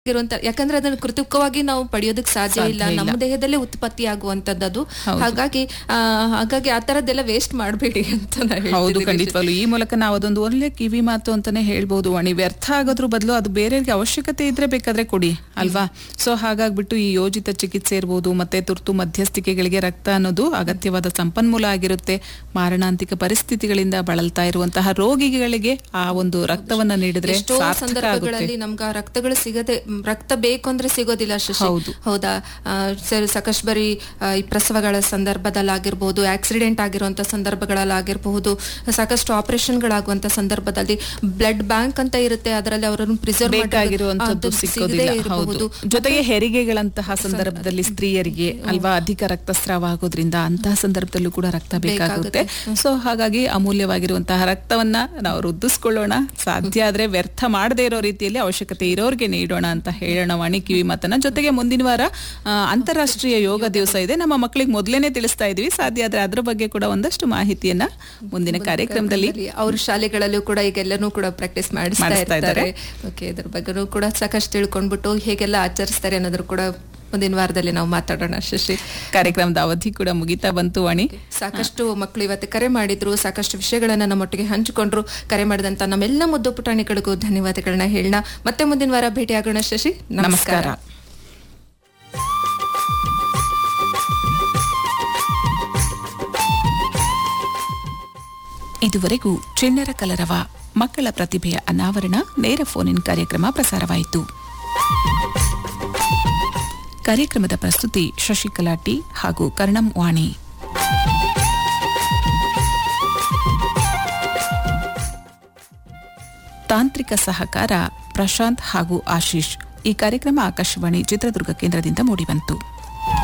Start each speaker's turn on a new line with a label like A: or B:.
A: ಇರುವಂತ ಯಾಕಂದ್ರೆ ಅದನ್ನ ಕೃತಕವಾಗಿ ನಾವು ಪಡೆಯೋದಕ್ಕೆ ಸಾಧ್ಯ
B: ಸಾಧ್ಯ
A: ಇಲ್ಲ
B: ಇಲ್ಲ.
A: ನಮ್ಮ ದೇಹದಲ್ಲೇ ಉತ್ಪತ್ತಿ ಆಗುವಂತದ್ದು
B: ಹೌದು.
A: ಹಾಗಾಗಿ ಆ, ಹಾಗಾಗಿ ಆ ತರದ್ದೆಲ್ಲ ವೇಸ್ಟ್ ಮಾಡಬೇಡಿ ಅಂತ ನಾ
B: ಹೌದು
A: ಹೇಳ್ತಿದ್ದೀನಿ.
B: ಖಂಡಿತವಾಗ್ಲು ಈ ಮೂಲಕ ನಾವು ಅದೊಂದು ಒಳ್ಳೆ ಕಿವಿ ಮಾತು ಅಂತಾನೆ ಹೇಳ್ಬೋದು ವಾಣಿ ವ್ಯರ್ಥ ಆಗೋದ್ರ ಬದಲು ಅದು ಬೇರೆಯವ್ರಿಗೆ ಅವಶ್ಯಕತೆ ಇದ್ರೆ ಬೇಕಾದ್ರೆ ಕೊಡಿ ಅಲ್ವಾ ಸೊ ಹಾಗಾಗ್ಬಿಟ್ಟು ಈ ಯೋಜಿತ ಚಿಕಿತ್ಸೆ ಇರ್ಬೋದು ಮತ್ತೆ ತುರ್ತು ಮಧ್ಯಸ್ಥಿಕೆಗಳಿಗೆ ರಕ್ತ ಅನ್ನೋದು ಅಗತ್ಯವಾದ ಸಂಪನ್ಮೂಲ ಆಗಿರುತ್ತೆ ಮಾರಣಾಂತಿಕ ಪರಿಸ್ಥಿತಿಗಳಿಂದ ಬಳಲ್ತಾ ಇರುವಂತಹ ರೋಗಿಗಳಿಗೆ ಆ ಒಂದು ರಕ್ತವನ್ನ ನೀಡಿದ್ರೆ
A: ಎಷ್ಟೋ
B: ಸಾರ್ಥಕ ಆಗುತ್ತೆ
A: ಸಂದರ್ಭಗಳಲ್ಲಿ ನಮ್ಗೆ ಆ ರಕ್ತಗಳು ಸಿಗದೆ ಮ್, ರಕ್ತ ಬೇಕು ಅಂದ್ರೆ ಸಿಗೋದಿಲ್ಲ ಶಶಿ
B: ಹೌದು.
A: ಹೌದಾ ಆ, ಸರ್ ಸಾಕಷ್ಟು ಬರೀ ಆ, ಈ ಪ್ರಸವಗಳ ಸಂದರ್ಭದಲ್ಲಾಗಿರ್ಬೋದು ಆಕ್ಸಿಡೆಂಟ್ ಆಗಿರುವಂತ ಸಂದರ್ಭಗಳಲ್ಲಾಗಿರಬಹುದು ಸಾಕಷ್ಟು ಆಪರೇಷನ್ಗಳಾಗುವಂತ ಸಂದರ್ಭದಲ್ಲಿ ಬ್ಲಡ್ ಬ್ಯಾಂಕ್ ಅಂತ ಇರುತ್ತೆ ಅದರಲ್ಲಿ ಅವರನ್ನು ಪ್ರಿಸರ್ವ್
B: ಬೇಕಾಗಿರುವಂತದ್ದು ಸಿಕ್ಕೋದಿಲ್ಲ ಹೌದು ಜೊತೆಗೆ ಹೆರಿಗೆಗಳಂತಹ ಸಂದರ್ಭದಲ್ಲಿ ಸ್ತ್ರೀಯರಿಗೆ ಅಲ್ವಾ ಅಧಿಕ ರಕ್ತಸ್ರಾವ ಆಗೋದ್ರಿಂದ ಅಂತಹ ಸಂದರ್ಭದಲ್ಲೂ ಕೂಡ ರಕ್ತ ಬೇಕಾಗುತ್ತೆ ಸೊ ಹಾಗಾಗಿ ಅಮೂಲ್ಯವಾಗಿರುವಂತಹ ರಕ್ತವನ್ನ ನಾವು ವೃದ್ಧಿಸ್ಕೊಳ್ಳೋಣ ಸಾಧ್ಯ ಆದ್ರೆ ವ್ಯರ್ಥ ಮಾಡದೇ ಇರೋ ರೀತಿಯಲ್ಲಿ ಅವಶ್ಯಕತೆ ಇರೋರ್ಗೆ ನೀಡೋಣ ಅಂತ ಹೇಳೋಣ ವಾಣಿ ಕಿವಿ ಮಾತನ್ನ ಜೊತೆಗೆ ಮುಂದಿನ ವಾರ ಆ, ಅಂತಾರಾಷ್ಟ್ರೀಯ ಯೋಗ ದಿವಸ ಇದೆ ನಮ್ಮ ಮಕ್ಕಳಿಗೆ ಮೊದಲೇನೆ ತಿಳಿಸ್ತಾ ಇದೀವಿ ಸಾಧ್ಯ ಆದ್ರೆ ಅದ್ರ ಬಗ್ಗೆ ಕೂಡ ಒಂದಷ್ಟು ಮಾಹಿತಿಯನ್ನ ಮುಂದಿನ ಕಾರ್ಯಕ್ರಮದಲ್ಲಿ
A: ಅವ್ರ ಶಾಲೆಗಳಲ್ಲೂ ಕೂಡ ಈಗ ಎಲ್ಲನೂ ಕೂಡ ಪ್ರಾಕ್ಟೀಸ್ ಮಾಡಿಸ್ತಾ
B: ಮಾಡಿಸ್ತಾ
A: ಇರ್ತಾರೆ ಓಕೆ ಇದ್ರ ಬಗ್ಗೆನೂ ಕೂಡ ಸಾಕಷ್ಟು ತಿಳ್ಕೊಂಡ್ಬಿಟ್ಟು ಹೇಗೆಲ್ಲ ಆಚರಿಸ್ತಾರೆ ಅನ್ನೋದ್ರ ಕೂಡ ಮುಂದಿನ ವಾರದಲ್ಲಿ ನಾವು ಮಾತಾಡೋಣ ಶಶಿ
B: ಕಾರ್ಯಕ್ರಮದ ಅವಧಿ ಕೂಡ ಮುಗಿತಾ ಬಂತು ವಾಣಿ
A: ಸಾಕಷ್ಟು ಮಕ್ಕಳು ಇವತ್ತು ಕರೆ ಮಾಡಿದ್ರು ಸಾಕಷ್ಟು ವಿಷಯಗಳನ್ನ ನಮ್ಮೊಟ್ಟಿಗೆ ಹಂಚಿಕೊಂಡ್ರು ಕರೆ ಮಾಡಿದಂತ ನಮ್ಮೆಲ್ಲ ಮುದ್ದು ಪುಟಾಣಿಗಳಿಗೂ ಧನ್ಯವಾದಗಳನ್ನ ಹೇಳೋಣ ಮತ್ತೆ ಮುಂದಿನ ವಾರ ಭೇಟಿಯಾಗೋಣ ಶಶಿ
B: ನಮಸ್ಕಾರ ಇದುವರೆಗೂ ಚಿಣ್ಣರ ಕಲರವ ಮಕ್ಕಳ ಪ್ರತಿಭೆಯ ಅನಾವರಣ ನೇರ ಫೋನ್ ಇನ್ ಕಾರ್ಯಕ್ರಮ ಪ್ರಸಾರವಾಯಿತು ಕಾರ್ಯಕ್ರಮದ ಪ್ರಸ್ತುತಿ ಶಶಿಕಲಾ ಟಿ ಹಾಗೂ ಕರ್ಣಂ ವಾಣಿ ತಾಂತ್ರಿಕ ಸಹಕಾರ ಪ್ರಶಾಂತ್ ಹಾಗೂ ಆಶೀಶ್ ಈ ಕಾರ್ಯಕ್ರಮ ಆಕಾಶವಾಣಿ ಚಿತ್ರದುರ್ಗ ಕೇಂದ್ರದಿಂದ ಮೂಡಿಬಂತು